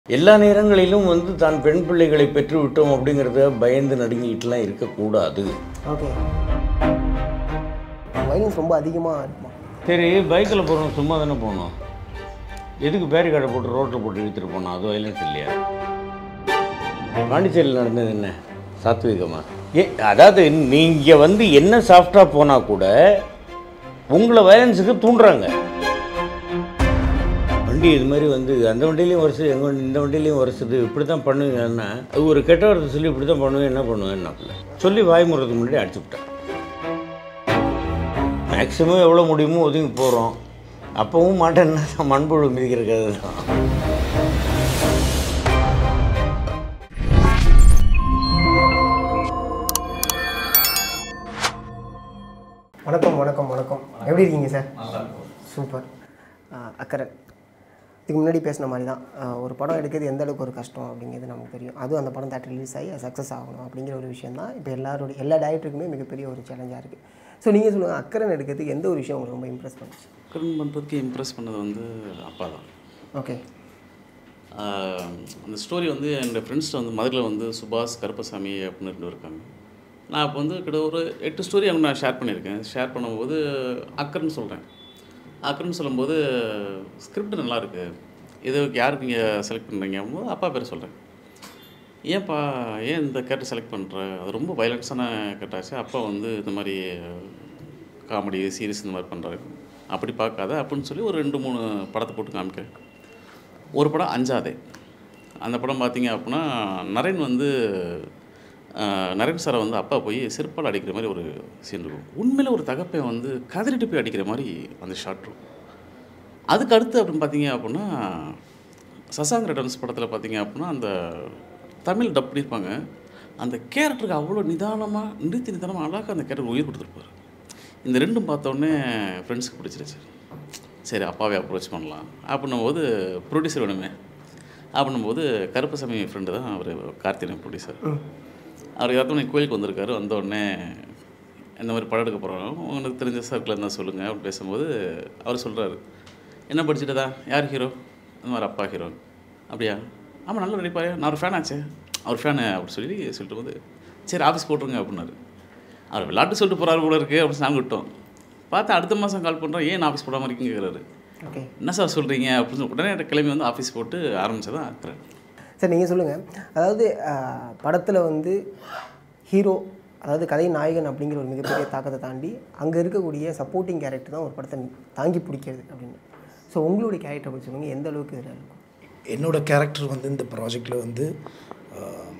எல்லா நேரங்களிலும் வந்து தான் பெண் பிள்ளைகளை பெற்று விட்டோம் அப்படிங்கிறத பயந்து நடுங்கிட்டுலாம் இருக்கக்கூடாது ஓகே வயலன்ஸ் ரொம்ப அதிகமாக இருக்குமா சரி பைக்கில் போகிறோம் சும்மா தானே போகணும் எதுக்கு பேரிகார்டை போட்டு ரோட்டில் போட்டு இழுத்துட்டு போனோம் அது வயலன்ஸ் இல்லையா பாண்டிச்சேரியில் நடந்தது என்ன சாத்விகமா ஏ அதாவது நீங்கள் வந்து என்ன சாஃப்டாக போனால் கூட உங்களை வயலன்ஸுக்கு தூண்டுறாங்க வண்டி இது மாதிரி வந்து அந்த வண்டியிலையும் வருஷம் எங்கள் வண்டி இந்த வண்டியிலையும் வருஷது இப்படி தான் பண்ணுவீங்கன்னா அது ஒரு கெட்ட வார்த்தை சொல்லி இப்படி தான் பண்ணுவேன் என்ன பண்ணுவேன்னாப்புல சொல்லி வாய் முறதுக்கு முன்னாடி அடிச்சு விட்டேன் மேக்ஸிமம் எவ்வளோ முடியுமோ ஒதுங்கி போகிறோம் அப்பவும் மாட்டேன்னா மண்புழு மிதிக்கிற கதை தான் வணக்கம் வணக்கம் வணக்கம் எப்படி இருக்கீங்க சார் சூப்பர் அக்கறை இதுக்கு முன்னாடி பேசின மாதிரி தான் ஆஹ் ஒரு படம் எடுக்கிறது எந்த அளவுக்கு ஒரு கஷ்டம் அப்படிங்கிறது நமக்கு தெரியும் அதுவும் அந்த படம் தேட்டர் ரிலீஸ் ஆகி சக்ஸஸ் ஆகணும் அப்படிங்கிற ஒரு விஷயம் தான் இப்போ எல்லாரோட எல்லா டேரக்டருக்குமே மிகப்பெரிய ஒரு சேலஞ்சாக இருக்குது ஸோ நீங்கள் சொல்லுங்கள் அக்கறை எடுக்கிறதுக்கு எந்த ஒரு விஷயம் உங்களுக்கு ரொம்ப இம்ப்ரெஸ் பண்ணுச்சு கடன் பண்ணுறதுக்கு இம்ப்ரெஸ் பண்ணது வந்து அப்பா தான் ஓகே ஆஹ் அந்த ஸ்டோரி வந்து என்னோடய ஃப்ரெண்ட்ஸ்ட்டு வந்து மதுரையில் வந்து சுபாஷ் கருப்பசாமி அப்படின்னு ரெண்டு பேர் இருக்காங்க நான் இப்போ வந்து கிட்ட ஒரு எட்டு ஸ்டோரி அவங்க நான் ஷேர் பண்ணியிருக்கேன் ஷேர் பண்ணும்போது அக்கர்னு சொல்கிறேன் அக்கர்னு சொல்லும்போது ஸ்கிரிப்ட் நல்லா இருக்கு இது யாருக்கு நீங்கள் செலக்ட் பண்ணுறீங்க போது அப்பா பேர் சொல்கிறேன் ஏன்ப்பா ஏன் இந்த கேரக்டர் செலக்ட் பண்ணுற அது ரொம்ப வயலன்ஸான கேரக்டராச்சு அப்பா வந்து இந்த மாதிரி காமெடி சீரியஸ் இந்த மாதிரி பண்ணுறாரு அப்படி பார்க்காத அப்படின்னு சொல்லி ஒரு ரெண்டு மூணு படத்தை போட்டு காமிக்கிறேன் ஒரு படம் அஞ்சாதே அந்த படம் பார்த்தீங்க அப்படின்னா நரேன் வந்து ஆஹ், நரேன் சாரை வந்து அப்பா போய் செருப்பால் அடிக்கிற மாதிரி ஒரு சீன் இருக்கும் உண்மையில் ஒரு தகப்பை வந்து கதறிட்டு போய் அடிக்கிற மாதிரி அந்த ஷாட் இருக்கும் அதுக்கு அடுத்து அப்படின்னு பார்த்தீங்க அப்படின்னா சசாங்க ரிட்டர்ன்ஸ் படத்தில் பார்த்தீங்க அப்படின்னா அந்த தமிழ் டப் பண்ணியிருப்பாங்க அந்த கேரக்டருக்கு அவ்வளோ நிதானமாக நிறுத்தி நிதானமாக அழகாக அந்த கேரக்டர் உயிர் கொடுத்துருப்பாரு இந்த ரெண்டும் பார்த்தோன்னே ஃப்ரெண்ட்ஸுக்கு பிடிச்சிருச்சு சரி அப்பாவே அப்ரோச் பண்ணலாம் அப்படின்னும் போது ப்ரொடியூசர் வேணுமே அப்படின்னும் போது கருப்பசாமி ஃப்ரெண்டு தான் அவர் கார்த்திகன் ப்ரொடியூசர் அவர் யார்த்தோம் கோயிலுக்கு வந்திருக்காரு வந்த உடனே இந்த மாதிரி படம் எடுக்க போகிறோம் உங்களுக்கு தெரிஞ்ச சர்க்கிள் இருந்தால் சொல்லுங்கள் அப்படின்னு பேசும்போது அவர் சொல்கிறாரு என்ன படிச்சுட்டதா யார் ஹீரோ இந்த மாதிரி அப்பா ஹீரோ அப்படியா ஆமாம் நல்லா நடிப்பாரு நான் ஒரு ஃபேன் ஆச்சே அவர் ஃபேனு அப்படி சொல்லி சொல்லிட்டு போது சரி ஆஃபீஸ் போட்டுருங்க அப்படின்னாரு அவர் விளாட்டு சொல்லிட்டு போகிறாரு போல இருக்குது அப்படின்னு நாங்கள் விட்டோம் பார்த்தா அடுத்த மாதம் கால் பண்ணுறோம் ஏன் ஆஃபீஸ் போடாமல் இருக்கீங்க கேட்குறாரு ஓகே என்ன சார் சொல்கிறீங்க அப்படின்னு சொல்லி உடனே கிளம்பி வந்து ஆஃபீஸ் போட்டு ஆரம்பிச்சதான் ஆக்குறேன் சார் நீங்கள் சொல்லுங்கள் அதாவது படத்தில் வந்து ஹீரோ அதாவது கதை நாயகன் அப்படிங்கிற ஒரு மிகப்பெரிய தாக்கத்தை தாண்டி அங்கே இருக்கக்கூடிய சப்போர்ட்டிங் கேரக்டர் தான் ஒரு படத்தை தாங்கி பிடிக்கிறது அப்படின்னு ஸோ உங்களுடைய கேரக்டர் பற்றி சொல்லுங்கள் எந்த அளவுக்கு இதில் இருக்கும் என்னோட கேரக்டர் வந்து இந்த ப்ராஜெக்டில் வந்து ஆஹ்,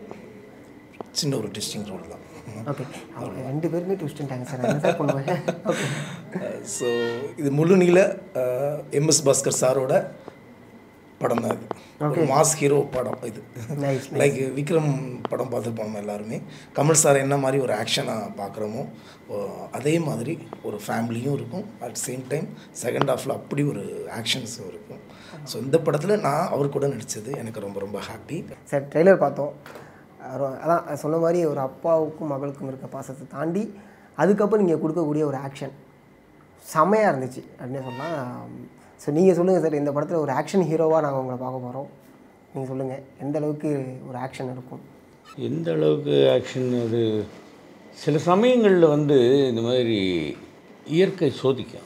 சின்ன ஒரு டிஸ்டிங் ரோல் தான் ஓகே அவங்க ரெண்டு பேருமே ட்விஸ்ட்டாங்க சார் நான் என்ன சார் பண்ணுவேன் ஓகே ஸோ இது முழு நீள எம்எஸ் பாஸ்கர் சாரோட படம் தான் இது ஒரு மாஸ் ஹீரோ படம் இது Nice, லைக் விக்ரம் படம் பார்த்துருப்போம் நம்ம எல்லாருமே கமல் சார் என்ன மாதிரி ஒரு ஆக்ஷனாக பார்க்குறோமோ அதே மாதிரி ஒரு ஃபேமிலியும் இருக்கும் அட் சேம் டைம் செகண்ட் ஹாஃபில் அப்படி ஒரு ஆக்ஷன்ஸும் இருக்கும் ஸோ இந்த படத்தில் நான் அவர் கூட நடித்தது எனக்கு ரொம்ப ரொம்ப ஹாப்பி சார் ட்ரெய்லர் பார்த்தோம் அப்புறம் அதான் சொன்ன மாதிரி ஒரு அப்பாவுக்கும் மகளுக்கும் இருக்க பாசத்தை தாண்டி அதுக்கப்புறம் நீங்கள் கொடுக்கக்கூடிய ஒரு ஆக்ஷன் செமையாக இருந்துச்சு அப்படின்னு சொல்லலாம் ஸோ நீங்கள் சொல்லுங்கள் சார் இந்த படத்தில் ஒரு ஆக்ஷன் ஹீரோவாக நாங்கள் உங்களை பார்க்க போகிறோம் நீங்கள் சொல்லுங்கள் எந்த அளவுக்கு ஒரு ஆக்ஷன் இருக்கும் எந்த அளவுக்கு ஆக்ஷன் அது சில சமயங்களில் வந்து இந்த மாதிரி இயற்கை சோதிக்கும்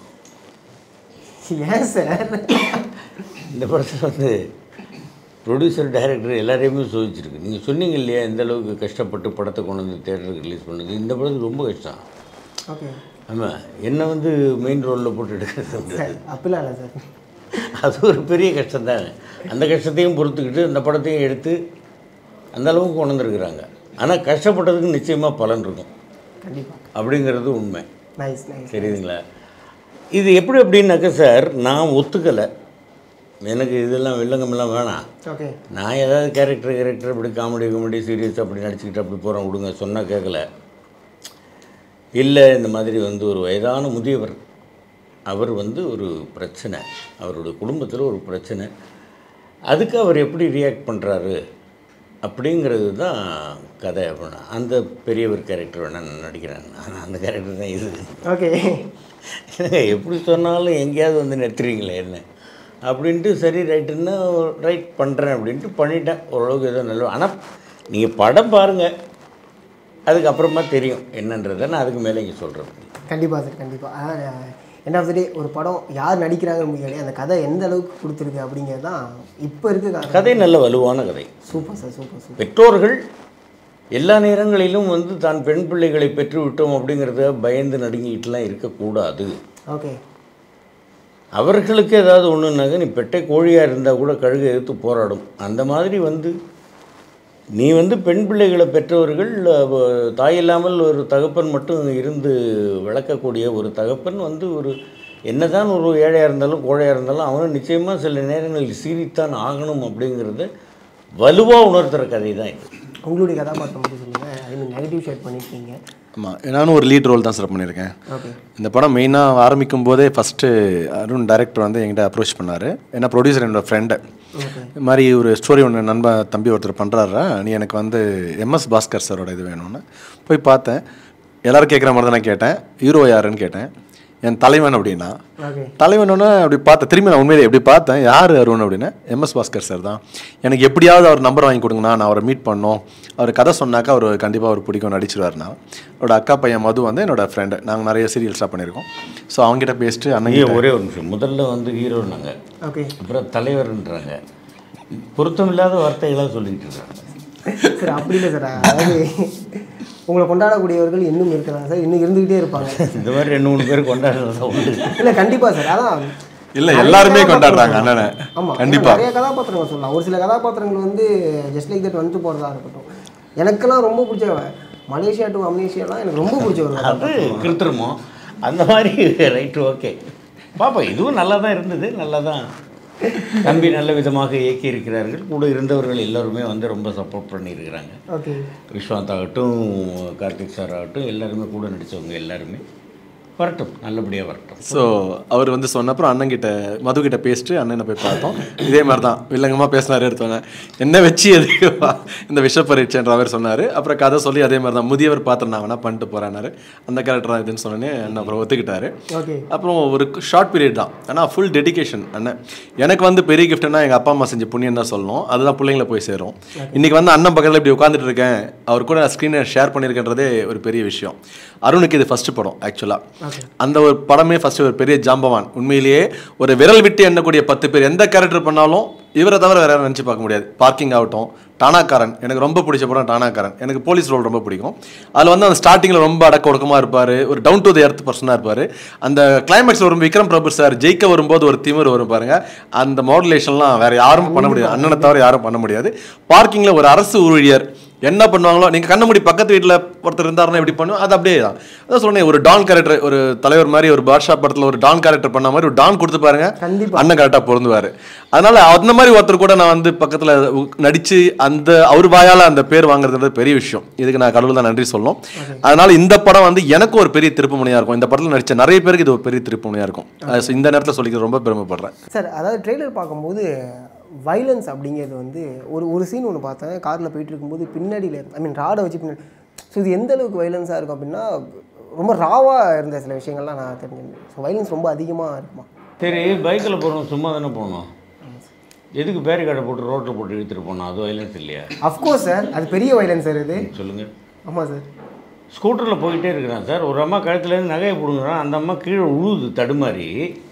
ஏன் சார் இந்த படத்தில் வந்து ப்ரொடியூசர் டைரக்டர் எல்லாரையுமே சோதிச்சிருக்கு நீங்கள் சொன்னீங்க இல்லையா எந்த அளவுக்கு கஷ்டப்பட்டு படத்தை கொண்டு வந்து தேட்டருக்கு ரிலீஸ் பண்ணுது இந்த படத்துக்கு ரொம்ப கஷ்டம் ஓகே ஆமாம் என்னை வந்து மெயின் ரோலில் போட்டு எடுக்கிறது வந்து சார் அப்படிலாம் இல்லை சார் அது ஒரு பெரிய கஷ்டம் தானே அந்த கஷ்டத்தையும் பொறுத்துக்கிட்டு அந்த படத்தையும் எடுத்து அந்த அளவுக்கு கொண்டு வந்திருக்கிறாங்க ஆனால் கஷ்டப்பட்டதுக்கு நிச்சயமாக பலன் இருக்கும் கண்டிப்பாக அப்படிங்கிறது உண்மை நைஸ் நைஸ் தெரியுதுங்களா இது எப்படி அப்படின்னாக்கா சார் நான் ஒத்துக்கலை எனக்கு இதெல்லாம் வில்லங்கமெல்லாம் வேணாம் ஓகே நான் ஏதாவது கேரக்டர் கேரக்டர் அப்படி காமெடி காமெடி சீரியஸ் அப்படி நடிச்சுக்கிட்டு அப்படி போகிறேன் விடுங்க சொன்னால் கேட்கல இல்லை இந்த மாதிரி வந்து ஒரு வயதான முதியவர் அவர் வந்து ஒரு பிரச்சனை அவருடைய குடும்பத்தில் ஒரு பிரச்சனை அதுக்கு அவர் எப்படி ரியாக்ட் பண்ணுறாரு அப்படிங்கிறது தான் கதை அப்படின்னா அந்த பெரியவர் கேரக்டர் வேணால் நான் நடிக்கிறேன் ஆனால் அந்த கேரக்டர் தான் இது ஓகே என்னங்க, எப்படி சொன்னாலும் எங்கேயாவது வந்து நிறுத்துறீங்களே என்ன அப்படின்ட்டு சரி ரைட்டுன்னு ரைட் பண்ணுறேன் அப்படின்ட்டு பண்ணிட்டேன் ஓரளவுக்கு ஏதோ நல்ல ஆனால் நீங்கள் படம் பாருங்கள் அதுக்கப்புறமா தெரியும் என்னன்றதை நான் அதுக்கு மேலே இங்கே சொல்கிறேன் கண்டிப்பாக சார் கண்டிப்பாக எண்ட் ஆஃப் த டே ஒரு படம் யார் நடிக்கிறாங்க முக்கியம் அந்த கதை எந்த அளவுக்கு கொடுத்துருக்கு அப்படிங்கிறது தான் இப்போ இருக்க கதை நல்ல வலுவான கதை சூப்பர் சார் சூப்பர் சூப்பர் பெற்றோர்கள் எல்லா நேரங்களிலும் வந்து தான் பெண் பிள்ளைகளை பெற்று விட்டோம் அப்படிங்கிறத பயந்து நடுங்கிட்டுலாம் இருக்கக்கூடாது ஓகே அவர்களுக்கு ஏதாவது ஒன்றுனாக்க நீ பெட்டை கோழியாக இருந்தால் கூட கழுகு எதிர்த்து போராடும் அந்த மாதிரி வந்து நீ வந்து பெண் பிள்ளைகளை பெற்றவர்கள் அவ- தாய் இல்லாமல் ஒரு தகப்பன் மட்டும் இருந்து வளர்க்கக்கூடிய ஒரு தகப்பன் வந்து ஒரு என்னதான் ஒரு ஏழையாக இருந்தாலும் கோழையாக இருந்தாலும் அவனும் நிச்சயமாக சில நேரங்களில் சீரித்தான் ஆகணும் அப்படிங்கிறத வலுவாக உணர்த்துற கதை தான் இது உங்களுடைய கதாபாத்திரம் பற்றி சொல்லுங்கள் ஐ மீன் நெகட்டிவ் ஷேட் பண்ணியிருக்கீங்க ஆமாம் நானும் ஒரு லீட் ரோல் தான் சார் பண்ணியிருக்கேன் ஓகே இந்த படம் மெயினாக ஆரம்பிக்கும் போதே ஃபஸ்ட்டு அருண் டைரக்டர் வந்து என்கிட்ட அப்ரோச் பண்ணார் ஏன்னா ப்ரொடியூசர் என்னோட ஃப்ரெண்டு இது மாதிரி ஒரு ஸ்டோரி ஒன்று நண்பன் தம்பி ஒருத்தர் பண்ணுறாரா நீ எனக்கு வந்து எம்எஸ் பாஸ்கர் சாரோட இது வேணும்னு போய் பார்த்தேன் எல்லாரும் கேட்குற மாதிரி தான் நான் கேட்டேன் ஹீரோ யாருன்னு கேட்டேன் என் தலைவன் அப்படின்னா ஓகே தலைவனோட அப்படி பார்த்தேன் திரும்பி நான் உண்மையிலே எப்படி பார்த்தேன் யார் அருண் அப்படின்னா எம்எஸ் பாஸ்கர் சார் தான் எனக்கு எப்படியாவது அவர் நம்பர் வாங்கி கொடுங்கண்ணா நான் அவரை மீட் பண்ணோம் அவர் கதை சொன்னாக்கா அவர் கண்டிப்பாக அவர் பிடிக்கும் நடிச்சிருவாருண்ணா அவரோட அக்கா பையன் மது வந்து என்னோட ஃப்ரெண்டு நாங்கள் நிறைய சீரியல்ஸ்லாம் பண்ணியிருக்கோம் ஸோ அவங்ககிட்ட பேசிட்டு அன்னைக்கு ஐயா ஒரே ஒரு நிமிஷம் முதல்ல வந்து ஹீரோனாங்க ஓகே அப்புறம் தலைவர்ன்றாங்க பொருத்தமில்லாத வார்த்தைகளாக சொல்லிட்டு இருக்காங்க சார் அப்படி இல்லை சார் அதாவது உங்களை கொண்டாடக்கூடியவர்கள் இன்னும் இருக்கிறாங்க சார் இன்னும் இருந்துக்கிட்டே இருப்பாங்க இந்த மாதிரி ரெண்டு மூணு பேர் கொண்டாடுறதா உண்டு இல்லை கண்டிப்பாக சார் அதான் இல்ல, நிறைய எல்லாருமே கதாபாத்திரங்கள் கொண்டாடுறாங்க சொல்லலாம். அண்ணனை. ஆமா கண்டிப்பா. நிறைய கதாபாத்திரங்கள் சொல்லலாம் ஒரு சில கதாபாத்திரங்கள் வந்து ஜஸ்ட் லைக் தட் வந்துட்டு போகிறதா இருக்கட்டும் எனக்கெல்லாம் ரொம்ப பிடிச்ச மலேசியா டு அம்னேஷியாலாம் எனக்கு ரொம்ப பிடிச்ச ஒரு அது கிருத்திரமோ அந்த மாதிரி ரைட்டு ஓகே பாப்பா இதுவும் நல்லா தான் இருந்தது நல்லா தான் தம்பி நல்ல விதமாக இயக்கி இருக்கிறார்கள் கூட இருந்தவர்கள் எல்லாருமே வந்து ரொம்ப சப்போர்ட் பண்ணியிருக்கிறாங்க ஓகே விஸ்வாந்த் ஆகட்டும் கார்த்திக் சார் ஆகட்டும் எல்லாருமே கூட நடித்தவங்க எல்லாருமே வரட்டும் நல்லபடியாக வரட்டும் ஸோ அவர் வந்து சொன்னப்புறம் அண்ணன் கிட்ட மது கிட்ட பேசிட்டு அண்ணனை போய் பார்த்தோம் இதே மாதிரி தான் வில்லங்கமாக பேசினாரு எடுத்தோன்னே என்ன வச்சு எதுக்கு வா- இந்த விஷ பரீட்சைன்ற அவர் சொன்னார் அப்புறம் கதை சொல்லி அதே மாதிரி தான் முதியவர் பாத்திரம் நான் வேணா பண்ணிட்டு போகிறேன்னாரு அந்த கேரக்டர் தான் இதுன்னு சொன்னோன்னே அண்ணன் அப்புறம் ஒத்துக்கிட்டாரு ஓகே அப்புறம் ஒரு ஷார்ட் பீரியட் தான் ஆனால் ஃபுல் டெடிகேஷன் அண்ணன் எனக்கு வந்து பெரிய கிஃப்ட்னா எங்கள் அப்பா அம்மா செஞ்ச புண்ணியம் தான் சொல்லணும் அதுதான் பிள்ளைங்கள போய் சேரும் இன்னைக்கு வந்து அண்ணன் பக்கத்தில் இப்படி உட்காந்துட்டு இருக்கேன் அவர் கூட நான் ஸ்க்ரீனை ஷேர் பண்ணியிருக்கேன்றதே ஒரு பெரிய விஷயம் அருணுக்கு இது ஃபர்ஸ்ட் படம் ஆக்சுவலாக அந்த ஒரு படமே ஃபர்ஸ்ட் ஒரு பெரிய ஜாம்பவான் உண்மையிலேயே ஒரு விரல் விட்டு எண்ணக்கூடிய பத்து பேர் எந்த கேரக்டர் பண்ணாலும் இவரை தவிர வேற யாரும் நினச்சி பார்க்க முடியாது பார்க்கிங் ஆகட்டும் டானாக்காரன் எனக்கு ரொம்ப பிடிச்ச படம் டானாக்காரன் எனக்கு போலீஸ் ரோல் ரொம்ப பிடிக்கும் அதில் வந்து அந்த ஸ்டார்டிங்கில் ரொம்ப அடக்க ஒடுக்கமாக இருப்பார் ஒரு டவுன் டு தி எர்த் பர்சனாக இருப்பார் அந்த கிளைமேக்ஸ் வரும் விக்ரம் பிரபு சார் ஜெயிக்க வரும்போது ஒரு திமிர் வரும் பாருங்க அந்த மாடுலேஷன்லாம் வேற யாரும் பண்ண முடியாது அண்ணனை தவிர யாரும் பண்ண முடியாது பார்க்கிங்கில் ஒரு அரசு ஊழியர் என்ன பண்ணுவாங்களோ நீங்கள் கண்ண பக்கத்து வீட்டில் ஒருத்தர் இருந்தாருன்னா எப்படி பண்ணுவோம் அது அப்படியே தான் அதான் சொன்னேன் ஒரு டான் கேரக்டர் ஒரு தலைவர் மாதிரி ஒரு பாட்ஷா படத்தில் ஒரு டான் கேரக்டர் பண்ண மாதிரி ஒரு டான் கொடுத்து பாருங்க கண்டிப்பா. அண்ணன் கரெக்டாக பொருந்துவார் அதனால அந்த மாதிரி ஒருத்தர் கூட நான் வந்து பக்கத்தில் நடிச்சு அந்த அவர் வாயால் அந்த பேர் வாங்குறதுன்றது பெரிய விஷயம் இதுக்கு நான் கடவுள் தான் நன்றி சொல்லணும் அதனால இந்த படம் வந்து எனக்கும் ஒரு பெரிய திருப்பு முனையாக இருக்கும் இந்த படத்தில் நடிச்ச நிறைய பேருக்கு இது ஒரு பெரிய திருப்பு முனையாக இருக்கும் அது இந்த நேரத்தில் சொல்லிக்க ரொம்ப பெருமைப்படுறேன் சார் அதாவது ட்ரெய்லர் பார்க்கும்போது வைலன்ஸ் அப்படிங்கிறது வந்து ஒரு ஒரு சீன் ஒன்று பார்த்தேன் காரில் போயிட்டு இருக்கும்போது பின்னாடியில் ஐ மீன் ராடை வச்சு பின்னாடி ஸோ இது எந்த அளவுக்கு வைலன்ஸாக இருக்கும் அப்படின்னா ரொம்ப ராவாக இருந்த சில விஷயங்கள்லாம் நான் தெரிஞ்சுருந்தேன் ஸோ வைலன்ஸ் ரொம்ப அதிகமாக இருக்குமா சரி பைக்கில் போகிறோம் சும்மா தானே போகணும் எதுக்கு பேரிகார்டை போட்டு ரோட்டில் போட்டு இழுத்துட்டு போனோம் அது வைலன்ஸ் இல்லையா அஃப்கோர்ஸ் சார் அது பெரிய வைலன்ஸ் சார் இது சொல்லுங்கள் ஆமாம் சார் ஸ்கூட்டரில் போயிட்டே இருக்கிறான் சார் ஒரு அம்மா கழுத்துலேருந்து நகையை பிடுங்குறான் அந்த அம்மா கீழே உழுவுது தடுமாறி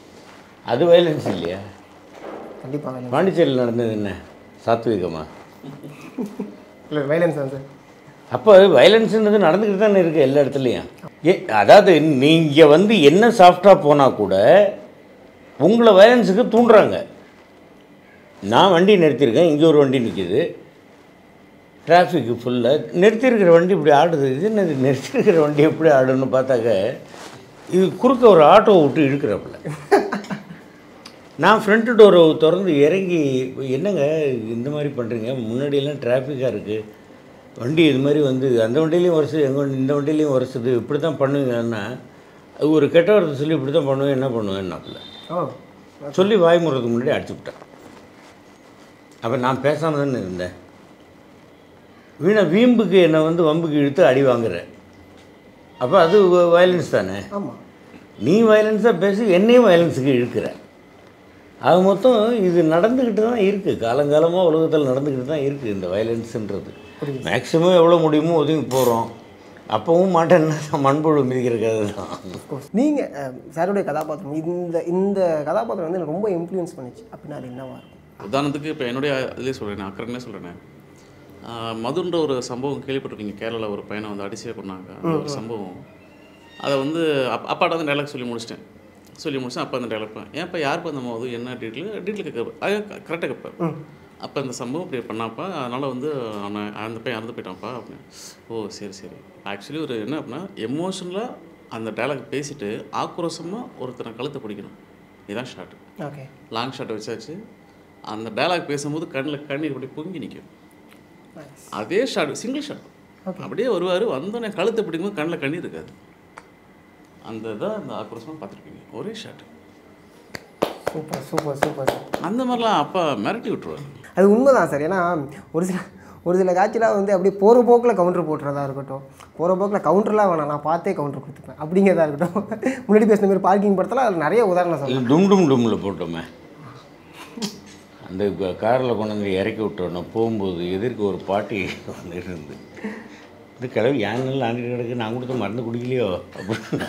அது வைலன்ஸ் இல்லையா கண்டிப்பாக வைலன்ஸ் பாண்டிச்சேரியில் நடந்தது என்ன சாத்விகமா இல்லை வைலன்ஸ் தான் சார் அப்போ வயலன்ஸுன்றது நடந்துக்கிட்டு தானே இருக்குது எல்லா இடத்துலையும் ஏ அதாவது நீங்கள் வந்து என்ன சாஃப்டாக போனால் கூட உங்களை வயலன்ஸுக்கு தூண்டுறாங்க நான் வண்டி நிறுத்தியிருக்கேன் இங்கே ஒரு வண்டி நிற்கிது டிராஃபிக்கு ஃபுல்லாக நிறுத்தியிருக்கிற வண்டி இப்படி ஆடுது இது என்னது நிறுத்தியிருக்கிற வண்டி எப்படி ஆடுன்னு பார்த்தாக்க இது குறுக்க ஒரு ஆட்டோவை விட்டு இழுக்கிறாப்புல நான் ஃப்ரண்ட் டோரை திறந்து இறங்கி என்னங்க இந்த மாதிரி பண்ணுறீங்க முன்னாடியெல்லாம் டிராஃபிக்காக இருக்குது வண்டி இது மாதிரி வந்து அந்த வண்டியிலையும் வருஷம் எங்கள் வண்டி இந்த வண்டியிலையும் வருஷது இப்படி தான் பண்ணுவீங்கன்னா அது ஒரு கெட்ட வார்த்தை சொல்லி இப்படி தான் பண்ணுவேன் என்ன பண்ணுவேன்னாப்புல ஓ சொல்லி வாய் முறதுக்கு முன்னாடி அடிச்சு விட்டேன் அப்போ நான் பேசாமல் தானே இருந்தேன் வீணா வீம்புக்கு என்னை வந்து வம்புக்கு இழுத்து அடி வாங்குறேன் அப்போ அது வயலன்ஸ் தானே ஆமாம் நீ வயலன்ஸாக பேசி என்னையும் வயலன்ஸுக்கு இழுக்கிற ஆக மொத்தம் இது நடந்துக்கிட்டு தான் இருக்குது காலங்காலமாக உலகத்தில் நடந்துக்கிட்டு தான் இருக்குது இந்த வயலன்ஸுன்றது மேக்ஸிமம் எவ்வளோ முடியுமோ ஒதுங்கி போகிறோம் அப்பவும் மாட்டேன்னா மண்புழு மிதிக்கிற கதை தான் நீங்கள் சாருடைய கதாபாத்திரம் இந்த இந்த கதாபாத்திரம் வந்து எனக்கு ரொம்ப இன்ஃப்ளூயன்ஸ் பண்ணுச்சு அப்படின்னா அது என்னவா இருக்கும் உதாரணத்துக்கு இப்போ என்னுடைய இதுலேயே சொல்கிறேன் அக்கறைனே சொல்கிறேன் மதுன்ற ஒரு சம்பவம் கேள்விப்பட்டிருக்கீங்க கேரளாவில் ஒரு பையனை வந்து அடிச்சே கொண்டாங்க அந்த ஒரு சம்பவம் அதை வந்து அப் அப்பாட்ட வந்து டைலாக் சொல்லி முடிச்சிட்டேன் சொல்லி முடிச்சேன் அப்பா அந்த டைலாக் ஏன்ப்பா யாருப்பா அந்த மோது என்ன டீட்டெயில் டீட்டெயில் கேட்க கரெக்டாக கேட்பேன் அப்போ இந்த சம்பவம் இப்படி பண்ணாப்பா அதனால் வந்து அவனை அந்த பையன் இறந்து போயிட்டான்ப்பா அப்படின்னு ஓ சரி சரி ஆக்சுவலி ஒரு என்ன அப்படின்னா எமோஷனலாக அந்த டைலாக் பேசிட்டு ஆக்ரோஷமாக ஒருத்தனை கழுத்தை பிடிக்கணும் இதுதான் ஷார்ட் ஓகே லாங் ஷாட் வச்சாச்சு அந்த டயலாக் பேசும்போது கண்ணில் கண்ணீர் அப்படி பொங்கி நிற்கும் அதே ஷாட் சிங்கிள் ஷாட் அப்படியே வருவார் வந்தோடனே கழுத்தை பிடிக்கும்போது கண்ணில் கண்ணீர் இருக்காது அந்த இதான் அந்த ஆக்ரோஷமாக பார்த்துருப்பீங்க ஒரே shot super super super sir அந்த மாதிரிலாம் அப்பா மிரட்டி விட்டுருவார் அது உண்மைதான் சார் ஏன்னா ஒரு சில ஒரு சில காட்சிலாம் வந்து அப்படியே போகிற போக்கில் கவுண்டர் போட்டுறதா இருக்கட்டும் போகிற போக்கில் கவுண்டர்லாம் வேணாம் நான் பார்த்தே கவுண்டர் கொடுத்துப்பேன் அப்படிங்கிறதா இருக்கட்டும் முன்னாடி பேசின மாதிரி பார்க்கிங் படத்தில் அதில் நிறைய உதாரணம் சொல்லலாம் இது டும் டும் டும்மில் போட்டோமே அந்த காரில் கொண்டு வந்து இறக்கி விட்டோன்னே போகும்போது எதிர்க்க ஒரு பாட்டி வந்து இருந்து இது கிளவி யானில் ஆண்டிட்டு கிடக்கு நான் கொடுத்த மருந்து குடிக்கலையோ அப்படின்னு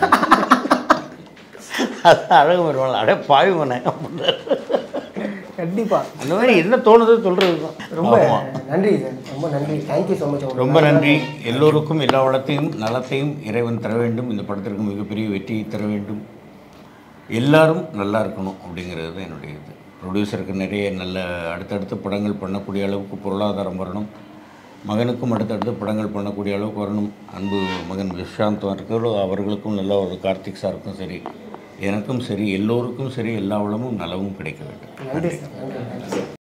அது அழகு வருவாள் அடே பாவி மனே கண்டிப்பாக அந்த மாதிரி என்ன தோணுதோ சொல்கிறது தான் ரொம்ப நன்றி சார் ரொம்ப நன்றி தேங்க்யூ ஸோ மச் ரொம்ப நன்றி எல்லோருக்கும் எல்லா வளத்தையும் நலத்தையும் இறைவன் தர வேண்டும் இந்த படத்திற்கு மிகப்பெரிய வெற்றியை தர வேண்டும் எல்லாரும் நல்லா இருக்கணும் அப்படிங்கிறது தான் என்னுடைய இது ப்ரொடியூசருக்கு நிறைய நல்ல அடுத்தடுத்த படங்கள் பண்ணக்கூடிய அளவுக்கு பொருளாதாரம் வரணும் மகனுக்கும் அடுத்தடுத்த படங்கள் பண்ணக்கூடிய அளவுக்கு வரணும் அன்பு மகன் விஷாந்த் இருக்கிறோ அவர்களுக்கும் நல்ல ஒரு கார்த்திக் சாருக்கும் சரி எனக்கும் சரி எல்லோருக்கும் சரி எல்லா வளமும் நலவும் கிடைக்க வேண்டும் நன்றி சார் நன்றி நன்றி